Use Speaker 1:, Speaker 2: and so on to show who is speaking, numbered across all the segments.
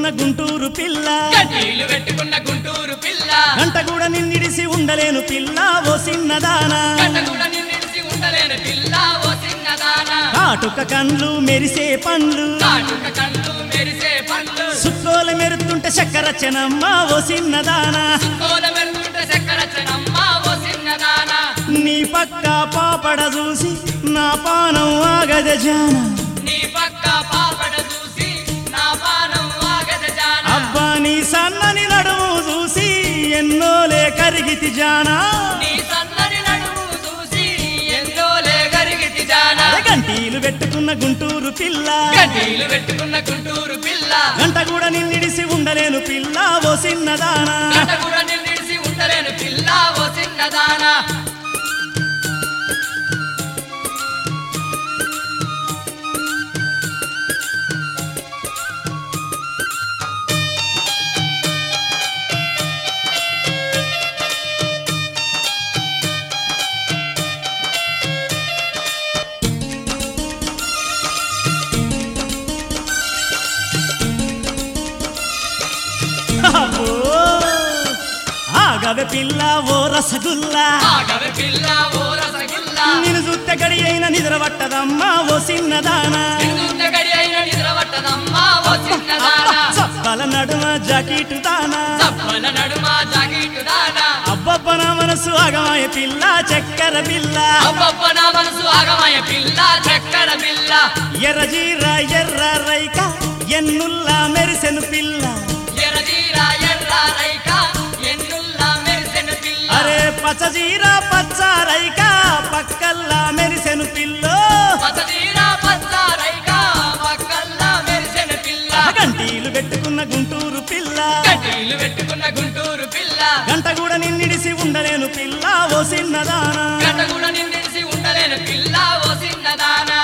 Speaker 1: గుంటూరు పిల్ల
Speaker 2: గడ్డీలు పెట్టుకున్న గుంటూరు పిల్ల
Speaker 1: గంట కూడా నిన్నిడిసి ఉండలేను పిల్ల ఓ సిన్నదానా
Speaker 2: గంట కూడా నిన్నిడిచి ఉండలేని పిల్ల ఓ చిన్నదాన
Speaker 1: కాటుక కండ్లు మెరిసే పండ్లు
Speaker 2: కాటుక కళ్ళు మెరిసే పండ్లు
Speaker 1: సుక్కోల మెరుతుంటే చక్కర చెనమ్మ ఓ సిన్నదానా
Speaker 2: కోల మెరుతుంటే చక్కెర చెనమ్మ ఓ చిన్నదాన
Speaker 1: నీ పక్క పాపడ చూసి నా పానం ఆగద జాన
Speaker 2: నీ పక్క పాపడ చూసి నా పానం ఆగద జాన
Speaker 1: అబ్బా నీ సన్నని నడుము చూసి ఎన్నోలే కరిగితి జానా
Speaker 2: నీ సన్నని నడుము చూసి ఎందోలే గరిగితి జాన
Speaker 1: గంటీలు పెట్టుకున్న గుంటూరు పిల్ల
Speaker 2: గడ్డీలు పెట్టుకున్న గుంటూరు పిల్ల
Speaker 1: గంట కూడా నిన్నిడిసి ఉండలేను పిల్ల ఓ సిన్నదానా
Speaker 2: గంట కూడా నిన్నిడిసి ఉండలేని పిల్ల ఓ చిన్నదాన
Speaker 1: అబ్బో, ఆగవే పిల్ల ఓ రసగుల్లా
Speaker 2: ఆగవే పిల్ల ఓ రసగుల్ల
Speaker 1: నేను చూస్తే గడి అయిన నిద్ర పట్టదమ్మా ఓ సిన్నదానా
Speaker 2: నిన్నున్న గడి అయిన నిద్ర పట్టదమ్మా ఓ చిన్నదాన
Speaker 1: చప్పల నడుమ జాకెట్ దానా
Speaker 2: తప్పల నడుమ జాగిట్టు దానా
Speaker 1: అబ్బబ్బ నా మనసు ఆగమాయ పిల్ల చక్కెర పిల్ల
Speaker 2: అబ్బబ్బ నా మనసు ఆగమయ పిల్ల చక్కెర పిల్ల
Speaker 1: ఎర్ర జీర ఎర్ర రైక ఎన్నుల్లా మెరిసెను పిల్ల
Speaker 2: ఎర్రజీర ఎర్ర రైక ఎన్నుల్లా మెరిసెను పిల్ల
Speaker 1: అరే పచ్చ జీర పచ్చ రైక పక్కల్లా మెరిసెను పిల్లో
Speaker 2: పచ్చజీర పచ్చ రైక పక్కల్లా మెరిసెను పిల్ల
Speaker 1: గంటీలు పెట్టుకున్న గుంటూరు పిల్ల
Speaker 2: కడ్డీలు పెట్టుకున్న గుంటూరు పిల్ల
Speaker 1: గంట కూడా నిన్నిడిసి ఉండలేను పిల్ల ఓ సిన్నదానా
Speaker 2: గంట కూడా నిన్నిడిసి ఉండలేని పిల్ల ఓ చిన్నదానా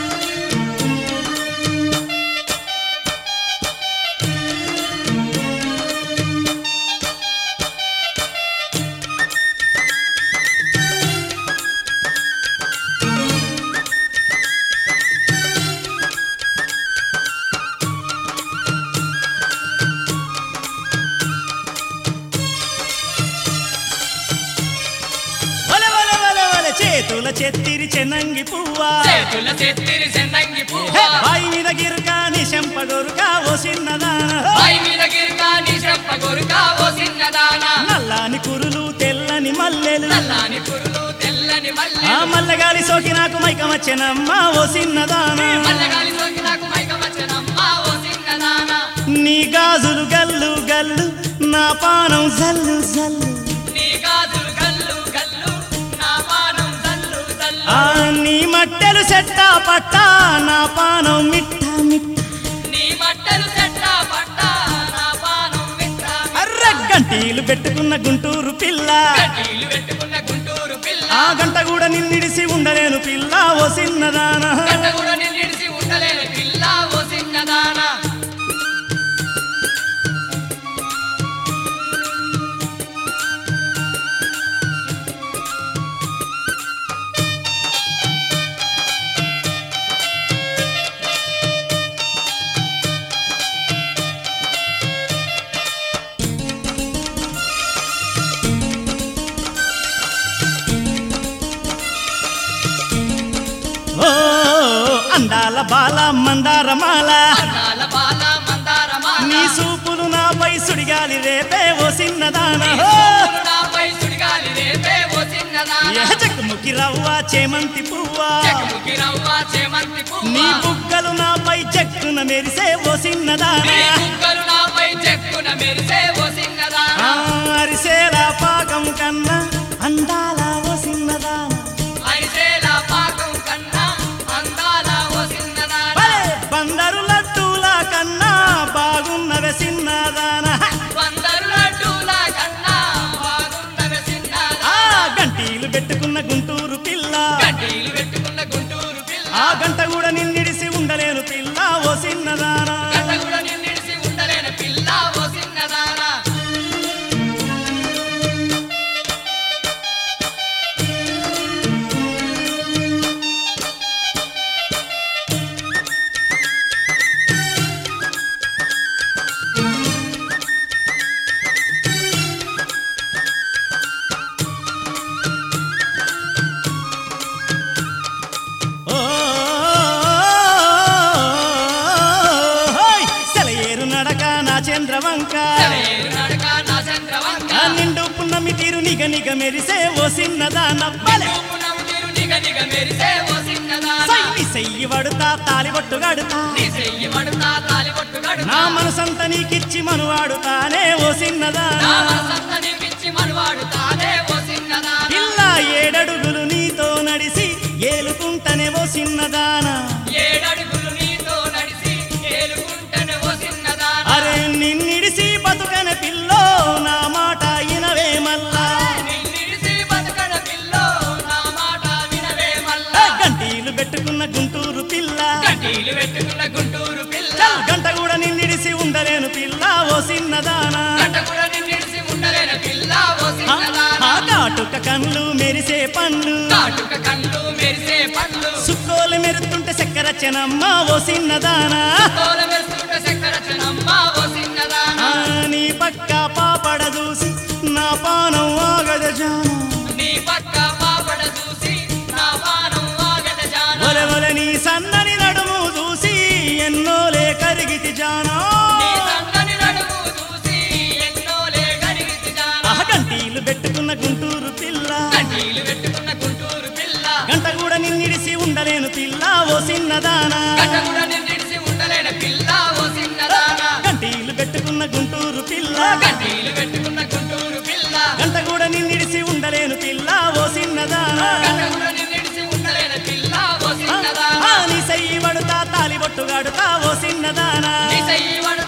Speaker 1: వలె వలె వలె వలె చేతుల చెత్తిరి చెన్నంగి పువ్వా
Speaker 2: చేతుల చెత్తిరి చెన్నంగి
Speaker 1: హే,
Speaker 2: పువ్వా
Speaker 1: బాయి మీద గిరుక నీ చెంపగొరుక ఓ సిన్నదానా
Speaker 2: పై మీద గిరికా నీ చెప్ప కొరుకా ఓ చిన్నదానా
Speaker 1: నల్లాని కురులు తెల్లని మల్లెలు
Speaker 2: నల్లాని పురులు తెల్లని మల్లె
Speaker 1: ఆ మల్లగాలి సోకి నాకు మైకమచ్చెనమ్మ ఓ సిన్నదానా
Speaker 2: మల్లగాలి సోకి నాకు మైకమచ్చనమ్మా ఓ చిన్నదానా
Speaker 1: నీ గాజులు గల్లు గల్లు నా పానం జల్లు జల్లు
Speaker 2: నీ గాజులు గల్లు గల్లు నా పానం జల్లు జల్లు
Speaker 1: ఆ నీ మట్టెలు చెట్టా పట్టా నా పానం మిట్ట మిట్ట
Speaker 2: నీ బట్టలు చెట్ట పట్ట నా పానం మిట్ట
Speaker 1: అర్ర గంటీలు పెట్టుకున్న గుంటూరు పిల్ల
Speaker 2: కడ్డీలు పెట్టుకున్న గుంటూరు పిల్ల
Speaker 1: ఆ గంట కూడా నిన్నిడిసి ఉండలేను పిల్ల ఓ సిన్నదానా
Speaker 2: గంట కూడా నిన్నిడిసి ఉండలేని పిల్ల ఓ చిన్నదానా
Speaker 1: ఓ అందాల బాల మందారమాల
Speaker 2: అన్నాల బాల మందార మాల
Speaker 1: నీ సూపులు నాపై సుడిగాలి రేపే ఓ సిన్నదానా
Speaker 2: నాపై సుడిగాలి రేపే ఓ చిన్నదానా
Speaker 1: చెక్కుముకి రవ్వ చేమంతి పువ్వా
Speaker 2: చెక్కుముకి రవ్వ చేమంతి
Speaker 1: నీ
Speaker 2: పువ్వా
Speaker 1: బుగ్గలు నాపై చెక్కున మెరిసే ఓ సిన్నదానా
Speaker 2: నీ బుగ్గలు నాపై చెక్కున మెరిసే ఓ చిన్నదానా
Speaker 1: ఆ అరిసేల పాకం కన్నా అందాల ఓ సిన్నదానా
Speaker 2: ఐదేల పాకం కన్నా అందాల ఓ చిన్నదానా
Speaker 1: భలే బందరు లడ్డూల కన్నా బాగున్నవే సిన్నదానా
Speaker 2: వందరు లడ్డూల కన్నా బాగున్నవే
Speaker 1: ఆ
Speaker 2: చిన్నదానా
Speaker 1: గంటీలు పెట్టుకున్న గుంటూరు పిల్ల
Speaker 2: కడ్డీలు పెట్టుకున్న గుంటూరు పిల్ల
Speaker 1: ఆ గంట కూడా నిన్నిడిసి ఉండలేను పిల్ల ఓ సిన్నదానా
Speaker 2: గంట కూడా నిన్నిడిసి ఉండలేని పిల్ల
Speaker 1: చంద్రవంక
Speaker 2: సెలయేరు నడక నా చంద్రవంక
Speaker 1: ఆ నిండు పున్నమి తీరు నిగ నిగ మెరిసే ఓ సిన్నదాన బలే
Speaker 2: పువ్వునం తీరు నిగ నిగ మెరిసే ఓ సిన్నదాన
Speaker 1: సై సెయ్యి వడుతా తాలిబొట్టు గడుతా
Speaker 2: నీ చెయ్యి మడుతా తాలి పట్టు గడుతా
Speaker 1: నా మనసంత నీకిచ్చి మనువాడుతానే ఓ సిన్నదాన
Speaker 2: నా మనసంత నీకిచ్చి మనవాడు తానే ఓ సిన్నదాన
Speaker 1: పిల్ల ఏడడుగులు నీతో నడిసి ఏలుకుంటనే ఓ సిన్నదాన
Speaker 2: ఏడడుగులు నీతో నడిచి ఏలుకుంటనే ఓ సిన్నదాన
Speaker 1: అరే నిన్నిడిసి బతుకన పిల్లో నా మాట ఇనవే మల్లా
Speaker 2: నిన్నిడిసి బతకడ పిల్లో నా మాట వినవే
Speaker 1: ఏ
Speaker 2: మల్లా
Speaker 1: గంటీలు పెట్టుకున్న గుంటూరు పిల్ల
Speaker 2: కడ్డీలు పెట్టుకున్న గుంటూరు పిల్ల
Speaker 1: చల్ గంట కూడా నిన్నిడిసి ఉండలేను పిల్ల ఓ సిన్నదానా
Speaker 2: గంట కూడా నిన్నిడిసి ఉండలేని పిల్ల ఓ
Speaker 1: ఆ
Speaker 2: సిన్నదాన
Speaker 1: కాటుక కళ్ళు మెరిసే పండ్లు
Speaker 2: కాటుక కళ్ళు మెరిసే పళ్ళు
Speaker 1: సుక్కోలు మెరుతుంటే చక్కెర చెనమ్మ ఓ సిన్నదానా
Speaker 2: తోల మెరుస్తుంటే చక్కెర చెనమ్మ ఓ సిన్నదాన
Speaker 1: ఆ, నీ పక్క పాపడ చూసి నా పానం ఆగద జాను
Speaker 2: నీ పక్క పాపడ చూసి నా పానం ఆగద జాన
Speaker 1: ఒలె ఒలె నీ సన్నని నడుము చూసి ఎన్నోలే కరిగితి జానా
Speaker 2: నీ సన్నని నడుము చూసి ఎన్నోలే కరిగితి జాన
Speaker 1: ఆహ గంటీలు పెట్టుకున్న గుంటూరు పిల్ల
Speaker 2: కడ్డీలు పెట్టుకున్న గుంటూరు పిల్ల
Speaker 1: గంట కూడా నిన్నిడిసి ఉండలేను పిల్ల ఓ సిన్నదానా
Speaker 2: గంట కూడా నిన్నిడిసి ఉండలేని పిల్ల ఓ సిన్నదాన
Speaker 1: గంటీలు పెట్టుకున్న గుంటూరు పిల్ల
Speaker 2: కడ్డీలు పెట్టుకున్న గుంటూరు పిల్ల
Speaker 1: గంట కూడా నిన్నిడిసి ఉండలేను పిల్ల ఓ సిన్నదానా
Speaker 2: గంట కూడా నిన్నిడిసి ఉండలేని పిల్ల ఓ సిన్నదాన
Speaker 1: ఆ, నీ సయ్యి పడుతా తాలి బొట్టు గడుతా ఓ సిన్నదానా
Speaker 2: నీ చెయ్యి